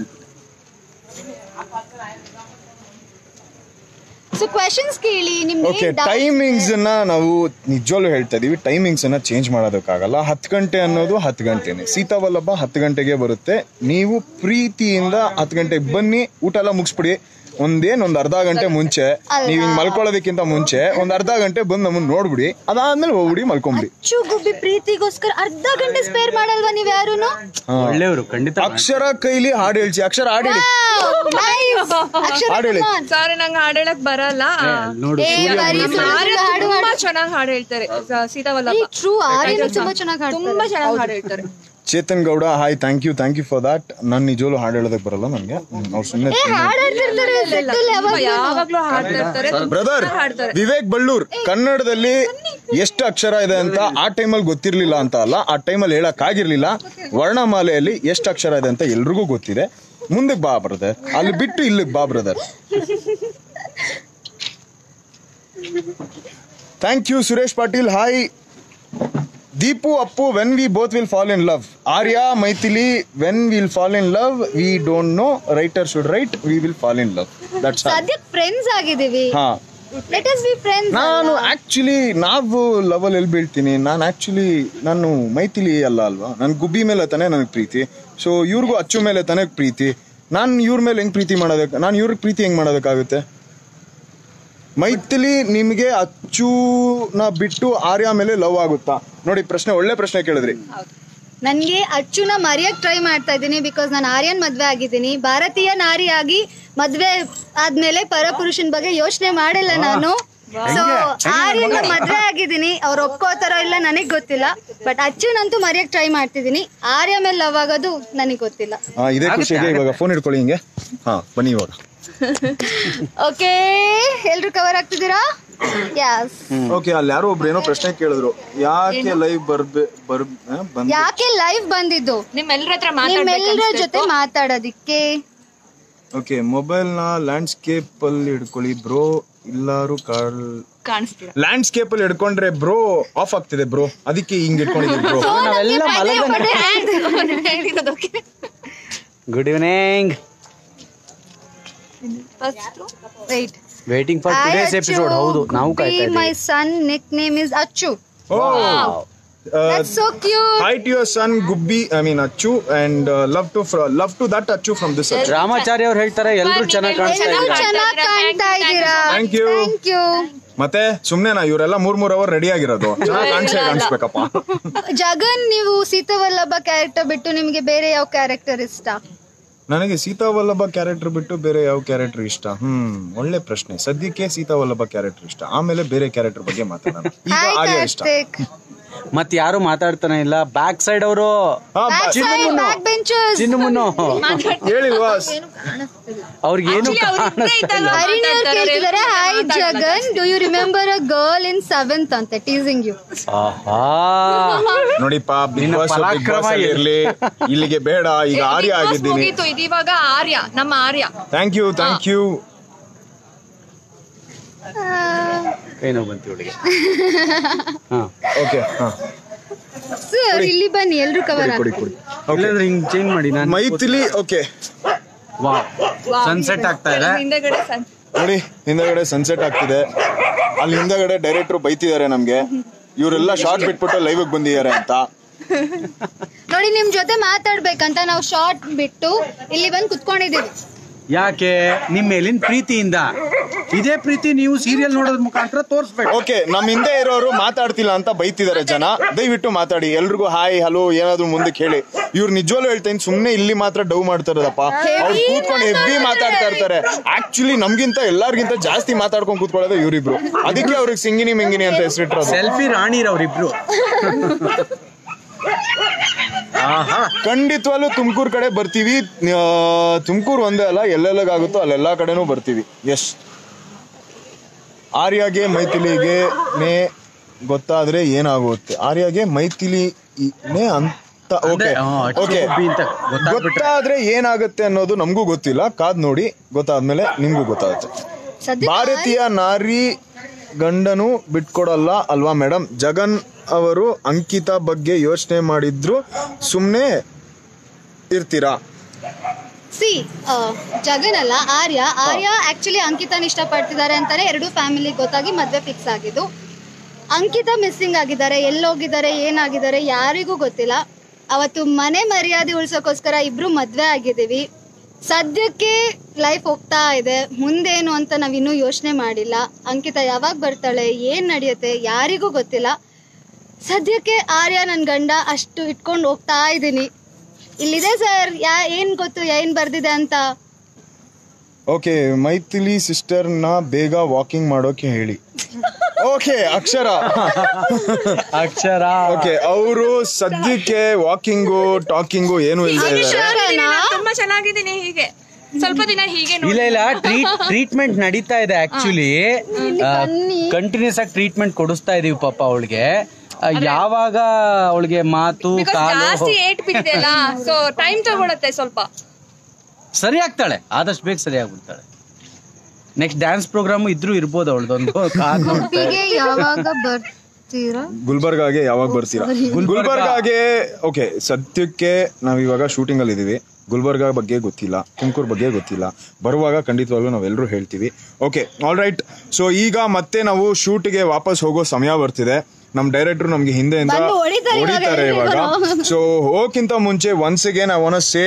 so questions ಕೇಳಿ ನಿಮ್ಗೆ
ಓಕೆ
ಏನ್ doubt
ಟೈಮಿಂಗ್ಸ್ ಅನ್ನ ನಾವು ನಿಜವಾಗ್ಲೂ ಹೇಳ್ತಾ ಇದೀವಿ ಟೈಮಿಂಗ್ಸ್ ಅನ್ನ ಚೇಂಜ್ ಮಾಡೋದಕ್ಕಾಗಲ್ಲ ಹತ್ತು ಗಂಟೆ ಅನ್ನೋದು ಹತ್ತು ಗಂಟೆನೆ ಸೀತಾವಲ್ಲಭ ಹತ್ತು ಗಂಟೆಗೆ ಬರುತ್ತೆ ನೀವು ಪ್ರೀತಿಯಿಂದ ಹತ್ತು ಗಂಟೆಗೆ ಬನ್ನಿ ಊಟ ಎಲ್ಲ ಮುಗಿಸ್ಬಿಡಿ ಒಂದೇನ್ ಒಂದ್ ಅರ್ಧ ಗಂಟೆ ಮುಂಚೆ ನೀವ್ ಹಿಂಗ್ ಮಲ್ಕೊಳ್ಳೋದಕ್ಕಿಂತ ಮುಂಚೆ ಒಂದ್ ಅರ್ಧ ಗಂಟೆ ಬಂದು ನಮ್ಮನ್ನ ನೋಡ್ಬಿಡಿ ಅದಾದ್ಮೇಲೆ ಹೋಗ್ಬಿಡಿ ಮಲ್ಕೊಂಬಿಡಿ
ಅಚ್ಚು ಗುಬ್ಬಿ ಪ್ರೀತಿಗೋಸ್ಕರ ಅರ್ಧ ಗಂಟೆ ಸ್ಪೇರ್ ಮಾಡಲ್ವಾ ನೀವ್ ಯಾರುನು
ಒಳ್ಳೆಯವರು ಖಂಡಿತ
ಅಕ್ಷರ ಕೈಲಿ ಹಾಡು ಹೇಳ್ಸಿ ಅಕ್ಷರ ಹಾಡು ಹೇಳಿ
ಅಕ್ಷರ
ಹಾಡು ಹೇಳಿ
come on.
ಸಾರಿ ನಂಗೆ ಹಾಡ್ ಹೇಳಕ್ ಬರಲ್ಲ
ನೋಡು
ಏ, ಬರೀ ಸುಮ್ನೆ
ಆರ್ಯ
ಹಾಡು
ತುಂಬಾ ಚೆನ್ನಾಗಿ ಹಾಡು ಹೇಳ್ತಾರೆ ಸ- ಸೀತಾವಲ್ಲಭ
ಟ್ರೂ ಆರ್ಯನು ತುಂಬಾ ಚೆನ್ನಾಗಿ ಹಾಡ್ತಾರೆ
ತುಂಬಾ ಚೆನ್ನಾಗಿ ಹಾಡು ಹೇಳ್ತಾರೆ
Chetan Gowda hi thank you thank you for that ನಾನು ನಿಜವಲ್ಲೂ ಹಾಡು ಹೇಳೋದಕ್ಕೆ ಬರಲ್ಲ ನನಗೆ ಅವ್ರು ಸುಮ್ಮನೆ
ಹಾಡಾಡ್ತಿರ್ತಾರೆ set ಅಲ್ಲಿ ಯಾವಾಗ್ಲೂ.
ಯಾವಾಗ್ಲೂ ಹಾಡ್ತಾ ಇರ್ತಾರೆ
ಬ್ರದರ್
ಹಾಡ್ತಾರೆ
ವಿವೇಕ್ ಬಳ್ಳೂರ್ ಕನ್ನಡದಲ್ಲಿ ಎಷ್ಟು ಅಕ್ಷರ ಇದೆ ಅಂತ ಆ ಟೈಮಲ್ಲಿ ಗೊತ್ತಿರ್ಲಿಲ್ಲ ಅಂತ ಅಲ್ಲ ಆ ಟೈಮಲ್ಲಿ ಹೇಳಕ್ ಆಗಿರ್ಲಿಲ್ಲ ವರ್ಣಮಾಲೆಯಲ್ಲಿ ಎಷ್ಟು ಅಕ್ಷರ ಇದೆ ಅಂತ ಎಲ್ರಿಗೂ ಗೊತ್ತಿದೆ ಮುಂದಕ್ಕೆ ಬಾ ಬ್ರದರ್ ಅಲ್ಲಿ ಬಿಟ್ಟು ಇಲ್ಲಿಗೆ ಬಾ brother thank you Suresh Patil hi Deepu Appu when we both will fall in love Arya Maithili when will fall in love we don't know writer should write we will fall in love that's
ಸದ್ಯಕ್ ಫ್ರೆಂಡ್ಸ್ ಆಗಿದೀವಿ
ಹಾ
ಲೆಟ್ ಅಸ್ ಬಿ ಫ್ರೆಂಡ್ಸ್
ನಾನು ಆಕ್ಚುಲಿ ನಾವು ಲವಲ್ ಎಲ್ಲಿ ಬೀಳ್ತೀನಿ ನಾನು ಆಕ್ಚುಲಿ ನಾನು ಮೈಥಿಲಿ ಅಲ್ಲ ಅಲ್ವಾ ನನ್ ಗುಬ್ಬಿ ಮೇಲೆ ತಾನೇ ನನಗೆ ಪ್ರೀತಿ ಸೊ ಇವ್ರಿಗೂ ಅಚ್ಚು ಮೇಲೆ ತಾನೇ ಪ್ರೀತಿ ನಾನು ಇವ್ರ ಮೇಲೆ ಹೆಂಗ್ ಪ್ರೀತಿ ಮಾಡೋದಕ್ಕೆ ನಾನು ಇವ್ರಿಗೆ ಪ್ರೀತಿ ಹೆಂಗ್ ಮಾಡೋದಕ್ಕಾಗುತ್ತೆ ಮೈಥಿಲಿ ನಿಮಗೆ ಅಚ್ಚುನ ಬಿಟ್ಟು ಆರ್ಯ ಮೇಲೆ ಲವ್ ಆಗುತ್ತಾ ನೋಡಿ ಪ್ರಶ್ನೆ ಒಳ್ಳೆ ಪ್ರಶ್ನೆ ಕೇಳಿದ್ರಿ
ನನ್ಗೆ ಅಚ್ಚುನ ಮರೆಯಕ್ ಟ್ರೈ ಮಾಡ್ತಾ ಇದ್ದೀನಿ ಬಿಕಾಸ್ ನಾನು ಆರ್ಯನ್ ಮದ್ವೆ ಆಗಿದ್ದೀನಿ ಭಾರತೀಯ ನಾರಿಯಾಗಿ ಮದ್ವೆ ಆದ್ಮೇಲೆ ಪರಪುರುಷನ್ ಬಗ್ಗೆ ಯೋಚನೆ ಮಾಡಿಲ್ಲ ನಾನು ಸೊ ಆರ್ಯನ್ ಮದ್ವೆ ಆಗಿದ್ದೀನಿ ಅವ್ರು ಒಪ್ಕೋತಾರೋ ಇಲ್ಲ ನನಗ್ ಗೊತ್ತಿಲ್ಲ ಬಟ್ ಅಚ್ಚುನಂತೂ ಮರೆಯಕ್ ಟ್ರೈ ಮಾಡ್ತಿದ್ದೀನಿ ಆರ್ಯ ಮೇಲೆ ಲವ್ ಆಗೋದು ನನಗ್ ಗೊತ್ತಿಲ್ಲ
ಆ, ಇದೇ ಖುಷಿಗೆ ಇವಾಗ ಫೋನ್ ಇಟ್ಕೊಳ್ಳಿ ಹಿಂಗೆ ಹಾ ಬನ್ನಿ ಇವಾಗ
ಓಕೆ ಎಲ್ರು ಕವರ್ ಆಗ್ತಿದ್ದೀರಾ ಯಸ್
ಓಕೆ ಅಲ್ಲಿ ಯಾರೋ ಒಬ್ರು ಏನೋ ಪ್ರಶ್ನೆ ಕೇಳಿದ್ರು ಯಾಕೆ ಲೈವ್ ಬರ್ಬೇ ಬರ್ ಆ, ಬಂದ್
ಯಾಕೆ ಲೈವ್ ಬಂದಿದ್ದು
ನಿಮ್ಮೆಲ್ಲರ ಹತ್ರ
ನಿಮ್ಮೆಲ್ಲರ ಜೊತೆ ಮಾತಾಡೋದಿಕ್ಕೆ
ಓಕೆ ಮೊಬೈಲ್ ನ ಲ್ಯಾಂಡ್ಸ್ಕೇಪ್ ಅಲ್ಲಿ ಹಿಡ್ಕೊಳ್ಳಿ ಬ್ರೋ ಇಲ್ಲಾರು ಕಾಲ್
ಕಾಣಿಸ್ತೀರಾ
ಲ್ಯಾಂಡ್ಸ್ಕೇಪ್ ಅಲ್ಲಿ ಹಿಡ್ಕೊಂಡ್ರೆ ಬ್ರೋ ಆಫ್ ಆಗ್ತಿದೆ ಬ್ರೋ ಅದಕ್ಕೆ ಹಿಂಗ್ ಹಿಡ್ಕೊಂಡಿದ್ದೀನಿ ಬ್ರೋ
ನಾವೆಲ್ಲ good evening
right
waiting for today's episode ಹೌದು ನಾವು ಕಾಯ್ತಾ
ಮೈ
ಇದ್ದೀವಿ
ಸನ್ Nick name is Achu
oh
That's so cute.
Hi to your son Gubbi I mean Achu and love to love to that Achu from this Achu
Ramacharya ಅವ್ರು ಹೇಳ್ತಾರೆ ಎಲ್ಲರೂ ಚೆನ್ನಾಗಿ ಕಾಣಿಸ್ತಾ
ಎಲ್ಲರೂ
ಇದ್ದಾರೆ
ಚೆನ್ನಾಗಿ ಕಾಣ್ತಾ ಇದ್ದೀರಾ
Thank you.
ಥ್ಯಾಂಕ್ ಯು
ಮತ್ತೆ ಸುಮ್ನೆನಾ ಇವರೆಲ್ಲ ಮೂರ್ ಮೂರ್ ಅವರ್ ರೆಡಿ ಆಗಿರೋದು ಚೆನ್ನಾಗಿ ಕಾಣಿಸೇ ಕಾಣಿಸ್ಬೇಕಪ್ಪ
ಜಗನ್ ನೀವು ಸೀತಾವಲ್ಲಭ ಕ್ಯಾರೆಕ್ಟರ್ ಬಿಟ್ಟು ನಿಮ್ಗೆ ಬೇರೆ ಯಾವ ಕ್ಯಾರೆಕ್ಟರ್ ಇಷ್ಟ
ನನಗೆ ಸೀತಾವಲ್ಲಭ ಕ್ಯಾರೆಕ್ಟರ್ ಬಿಟ್ಟು ಬೇರೆ ಯಾವ ಕ್ಯಾರೆಕ್ಟರ್ ಇಷ್ಟ ಹ್ಮ್ ಒಳ್ಳೆ ಪ್ರಶ್ನೆ ಸದ್ಯಕ್ಕೆ ಸೀತಾವಲ್ಲಭ ಕ್ಯಾರೆಕ್ಟರ್ ಇಷ್ಟ ಆಮೇಲೆ ಬೇರೆ ಕ್ಯಾರೆಕ್ಟರ್ ಬಗ್ಗೆ ಮಾತಾಡೋಣ ಈಗ
ಹಾಯ್
ಆರ್ಯ ಇಷ್ಟ
ಕಾರ್ತಿಕ್
ಮತ್ ಯಾರು ಮಾತಾಡ್ತಾನೆ ಇಲ್ಲ ಬ್ಯಾಕ್ ಸೈಡ್ ಅವರು
ಹಾ, ಬಾ-
back side back benchers
Chinnu Munnu
ಹೇಳಿಲ್ವಾ
ಅವ್ರಿಗೆ ಏನು
ಹರಿಣಿ ಅವ್ರು ಕೇಳ್ತಿದ್ದಾರೆ hi Jagan do you remember a girl in seventh ಅಂತ ಟೀಸಿಂಗ್ ಯು
ಆಹಾ
ನೋಡಿಪ್ಪ ಬಿಗ್
ನಿನ್ನ
ಬಾಸ್ ಬಿಗ್
ಪರಾಕ್ರಮ
ಬಾಸ್ ಅಲ್ಲಿ ಇರ್ಲಿ ಇಲ್ಲಿಗೆ ಬೇಡ ಈಗ ಆರ್ಯ ಆಗಿದ್ದೀನಿ
ಮುಗೀತು ಇದು ಇವಾಗ ಆರ್ಯ ನಮ್ಮ Arya
thank you thank you
ಏನೋ ಬಂತು ಇವಳಿಗೆ ಹಾ
ಓಕೆ ಹಾ
ಸರ್ ಇಲ್ಲಿ ಬನ್ನಿ ಎಲ್ರು ಕವರ್
ಕೊಡಿ ಕೊಡಿ ಓಕೆ
ಇಲ್ಲಾಂದ್ರೆ ಹಿಂಗ್ ಚೇಂಜ್ ಮಾಡಿ ನಾನು
ಮೈಥಿಲಿ ಓಕೆ
ವಾ ಸನ್ಸೆಟ್ ಆಗ್ತಾ ಇದೆ
ಹಿಂದೆಗಡೆ ಸನ್
ನೋಡಿ ಹಿಂದಗಡೆ ಸನ್ಸೆಟ್ ಆಗ್ತಿದೆ ಅಲ್ಲಿ ಹಿಂದಗಡೆ ಡೈರೆಕ್ಟರ್ ಬೈತಿದ್ದಾರೆ ನಮ್ಗೆ ಇವರೆಲ್ಲ ಶಾರ್ಟ್ ಬಿಟ್ಬಿಟ್ಟು ಲೈವ್ ಬಂದಿದ್ದಾರೆ ಅಂತ
ನೋಡಿ ನಿಮ್ ಜೊತೆ ಮಾತಾಡ್ಬೇಕಂತ ನಾವು ಶಾರ್ಟ್ ಬಿಟ್ಟು ಇಲ್ಲಿ ಬಂದು ಕುತ್ಕೊಂಡಿದೀವಿ
ಯಾಕೆ ನಿಮ್ ಮೇಲಿನ ಪ್ರೀತಿಯಿಂದ ಇದೇ ಪ್ರೀತಿ ನೀವು ಸೀರಿಯಲ್ ನೋಡೋದ್ ಮುಖಾಂತರ ತೋರಿಸ್ಬೇಕು
ಓಕೆ ನಮ್ ಹಿಂದೆ ಇರೋರು ಮಾತಾಡ್ತಿಲ್ಲ ಅಂತ ಬೈತಿದ್ದಾರೆ ಜನ ದಯವಿಟ್ಟು ಮಾತಾಡಿ ಎಲ್ರಿಗೂ ಹಾಯ್ ಹಲೋ ಏನಾದ್ರು ಮುಂದಕ್ಕೆ ಹೇಳಿ ಇವ್ರು ನಿಜವಾಗ್ಲೂ ಹೇಳ್ತೇನೆ ಸುಮ್ನೆ ಇಲ್ಲಿ ಮಾತ್ರ ಡವ್ ಮಾಡ್ತಾರದಪ್ಪ ಅವ್ರು ಕೂತ್ಕೊಂಡು ಹೆವಿ ಮಾತಾಡ್ತಾ ಇರ್ತಾರೆ ಆಕ್ಚುಲಿ ನಮ್ಗಿಂತ ಎಲ್ಲಾರ್ಗಿಂತ ಜಾಸ್ತಿ ಮಾತಾಡ್ಕೊಂಡು ಕೂತ್ಕೊಳ್ಳೋದು ಇವ್ರಿಬ್ರು ಅದಕ್ಕೆ ಅವ್ರಿಗೆ ಸಿಂಗಿನಿ ಮಿಂಗಿನಿ ಅಂತ ಹೆಸರಿಟ್ಟಿರೋದು
ಸೆಲ್ಫಿ ರಾಣಿರವ್ರಿಬ್ರು ಆಹಾ
ಖಂಡಿತವಾಗ್ಲೂ ತುಮಕೂರು ಕಡೆ ಬರ್ತೀವಿ ತುಮಕೂರು ಒಂದೇ ಅಲ್ಲ ಎಲ್ಲೆಲ್ಲಾಗುತ್ತೋ ಅಲ್ಲೆಲ್ಲಾ ಕಡೆನೂ ಬರ್ತೀವಿ ಎಸ್ ಆರ್ಯಗೆ ಮೈಥಿಲಿಗೆ ನೇ ಗೊತ್ತಾದ್ರೆ ಏನಾಗುತ್ತೆ ಆರ್ಯಗೆ ಮೈಥಿಲಿನೇ ಅಂತ ಓಕೆ
ಹಾ, ಅಚ್ಚು
ಓಕೆ
ಗುಬ್ಬಿ ಅಂತ ಗೊತ್ತಾಗ್ಬಿಟ್ರೆ.
ಗೊತ್ತಾದ್ರೆ ಏನಾಗುತ್ತೆ ಅನ್ನೋದು ನಮಗೂ ಗೊತ್ತಿಲ್ಲ ಕಾದ್ ನೋಡಿ ಗೊತ್ತಾದ್ಮೇಲೆ ನಿಮ್ಗೂ ಗೊತ್ತಾಗುತ್ತೆ
ಸದ್ಯ
ಭಾರತೀಯ ನಾರಿ ಗಂಡನು ಬಿಟ್ಕೊಡಲ್ಲ ಅಲ್ವಾ ಮೇಡಮ್ ಜಗನ್ ಅವರು ಅಂಕಿತಾ ಬಗ್ಗೆ ಯೋಚನೆ ಮಾಡಿದ್ರು ಸುಮ್ಮನೆ ಇರ್ತೀರಾ
ಸಿ ಜಗನ್ ಅಲ್ಲ ಆರ್ಯ ಆರ್ಯ ಆಕ್ಚುಲಿ ಅಂಕಿತನ ಇಷ್ಟಪಡ್ತಿದ್ದಾರೆ ಅಂತಾರೆ ಎರಡು ಫ್ಯಾಮಿಲಿ ಗೊತ್ತಾಗಿ ಮದ್ವೆ ಫಿಕ್ಸ್ ಆಗಿದ್ದು ಅಂಕಿತಾ ಮಿಸ್ಸಿಂಗ್ ಆಗಿದ್ದಾರೆ ಎಲ್ಲೋಗಿದ್ದಾರೆ ಏನಾಗಿದ್ದಾರೆ ಯಾರಿಗೂ ಗೊತ್ತಿಲ್ಲ ಅವತ್ತು ಮನೆ ಮರ್ಯಾದೆ ಉಳ್ಸೋಕ್ಕೋಸ್ಕರ ಇಬ್ರು ಮದ್ವೆ ಆಗಿದ್ದೀವಿ ಸದ್ಯಕ್ಕೆ ಲೈಫ್ ಹೋಗ್ತಾ ಇದೆ ಮುಂದೇನು ಅಂತ ನಾವಿನ್ನೂ ಯೋಚನೆ ಮಾಡಿಲ್ಲ ಅಂಕಿತಾ ಯಾವಾಗ ಬರ್ತಾಳೆ ಏನ್ ನಡೆಯುತ್ತೆ ಯಾರಿಗೂ ಗೊತ್ತಿಲ್ಲ ಸದ್ಯಕ್ಕೆ ಆರ್ಯ ನನ್ನ ಗಂಡ ಅಷ್ಟು ಇಟ್ಕೊಂಡು ಹೋಗ್ತಾ ಇದ್ದೀನಿ ಇಲ್ಲಿದೆ ಸರ್ ಯಾ ಏನ್ ಗೊತ್ತು ಏನ್ ಬರ್ದಿದೆ ಅಂತ
ಓಕೆ ಮೈಥಿಲಿ ಸಿಸ್ಟರ್ನ ಬೇಗ ವಾಕಿಂಗ್ ಮಾಡೋಕೆ ಹೇಳಿ ಓಕೆ ಅಕ್ಷರ
ಅಕ್ಷರ
ಓಕೆ ಅವರು ಸದ್ಯಕ್ಕೆ ವಾಕಿಂಗು ಟಾಕಿಂಗು ಏನು ಇಲ್ಲದೆ ಇದ್ದಾರೆ
ತುಂಬಾ ಚೆನ್ನಾಗಿದ್ದೀನಿ ಹೀಗೆ ಸ್ವಲ್ಪ ದಿನ ಹೀಗೆ ನೋಡಿ
ಇಲ್ಲ ಇಲ್ಲ ಟ್ರೀಟ್ ಟ್ರೀಟ್ಮೆಂಟ್ ನಡೀತಾ ಇದೆ ಆಕ್ಚುಲಿ ಕಂಟಿನ್ಯೂಸ್ ಆಗಿ ಟ್ರೀಟ್ಮೆಂಟ್ ಕೊಡಿಸ್ತಾ ಇದೀವಿ ಪಾಪ ಅವಳಿಗೆ ಯಾವಾಗ ಅವಳಿಗೆ ಮಾತು
ಬಿಕಾಸ್
ಕಾಲು
ಜಾಸ್ತಿ ಏಟ್ ಬಿಟ್ಟಿದೆ ಅಲ್ಲ ಸೊ ಟೈಮ್ ತಗೊಳತ್ತೆ ಸ್ವಲ್ಪ
ಸರಿ ಆಗ್ತಾಳೆ ಆದಷ್ಟು ಬೇಗ ಸರಿ ಆಗ್ಬಿಡ್ತಾಳೆ ನೆಕ್ಸ್ಟ್ ಡ್ಯಾನ್ಸ್ ಪ್ರೋಗ್ರಾಮ್ ಇದ್ರೂ ಇರ್ಬೋದು ಅವಳದೊಂದು ಕಾದ್ ನೋಡ್ತಾ
ಹೀಗೆ ಯಾವಾಗ ಬರ್ತೀರಾ
ಗುಲ್ಬರ್ಗಾಗೆ ಯಾವಾಗ ಬರ್ತೀರಾ ಗುಲ್ಬರ್ಗಾಗೆ ಓಕೆ ಸದ್ಯಕ್ಕೆ ನಾವ್ ಇವಾಗ ಶೂಟಿಂಗ್ ಅಲ್ಲಿ ಇದೀವಿ ಗುಲ್ಬರ್ಗಾ ಬಗ್ಗೆ ಗೊತ್ತಿಲ್ಲ ತುಮಕೂರು ಬಗ್ಗೆ ಗೊತ್ತಿಲ್ಲ ಬರುವಾಗ ಖಂಡಿತವಾಗ್ಲೂ ನಾವೆಲ್ಲರೂ ಹೇಳ್ತೀವಿ ಓಕೆ ಆಲ್ ರೈಟ್ ಸೊ ಈಗ ಮತ್ತೆ ನಾವು ಶೂಟ್ಗೆ ವಾಪಸ್ ಹೋಗೋ ಸಮಯ ಬರ್ತಿದೆ ನಮ್ ಡೈರೆಕ್ಟರ್ ನಮ್ಗೆ ಹಿಂದೆಯಿಂದ
ಬಂದು ಹೊಡಿತಾರೆ ಇವಾಗ
ಹೊಡಿತಾರೆ ಇವಾಗ ಸೊ ಹೋಗಕ್ಕಿಂತ ಮುಂಚೆ once again I want say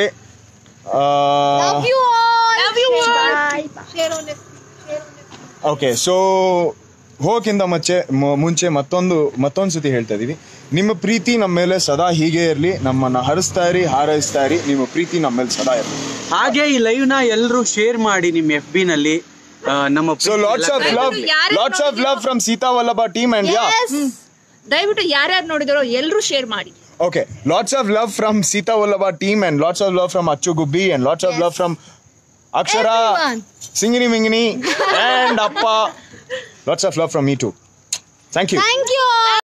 okay so ಹೋಗಕ್ಕಿಂತ ಮುಂಚೆ ಮ- ಮುಂಚೆ ಮತ್ತೊಂದು ಮತ್ತೊಂದು ಸತಿ ಹೇಳ್ತಾ ಇದೀವಿ ನಿಮ್ಮ ಪ್ರೀತಿ ನಮ್ಮ ಮೇಲೆ ಸದಾ ಹೀಗೆ ಇರಲಿ ನಮ್ಮನ್ನ ಹರಿಸ್ತಾ ಇರಿ ಹಾರೈಸ್ತಾ ಇರಿ ನಿಮ್ಮ ಪ್ರೀತಿ ನಮ್ಮ ಮೇಲೆ ಸದಾ ಇರಲಿ
ಹಾಗೆ ಈ ಲೈವ್ ನ ಎಲ್ಲರೂ ಶೇರ್ ಮಾಡಿ ನಿಮ್ ಎಫ್ ಬಿ ನಲ್ಲಿ ಆ, ನಮ್ಮ
so lots of love lots of love from Seetha Vallabha team and yeah
ದಯವಿಟ್ಟು ಯಾರ್ಯಾರು ನೋಡಿದಾರೋ ಎಲ್ಲರೂ ಶೇರ್ ಮಾಡಿ
Okay, lots of love from Sita Vallabha team and lots of love from Achu Gubbi and lots of love from Akshara,
Everyone.
Singini Mingini and Appa. Lots of love from me too. Thank you.
Thank you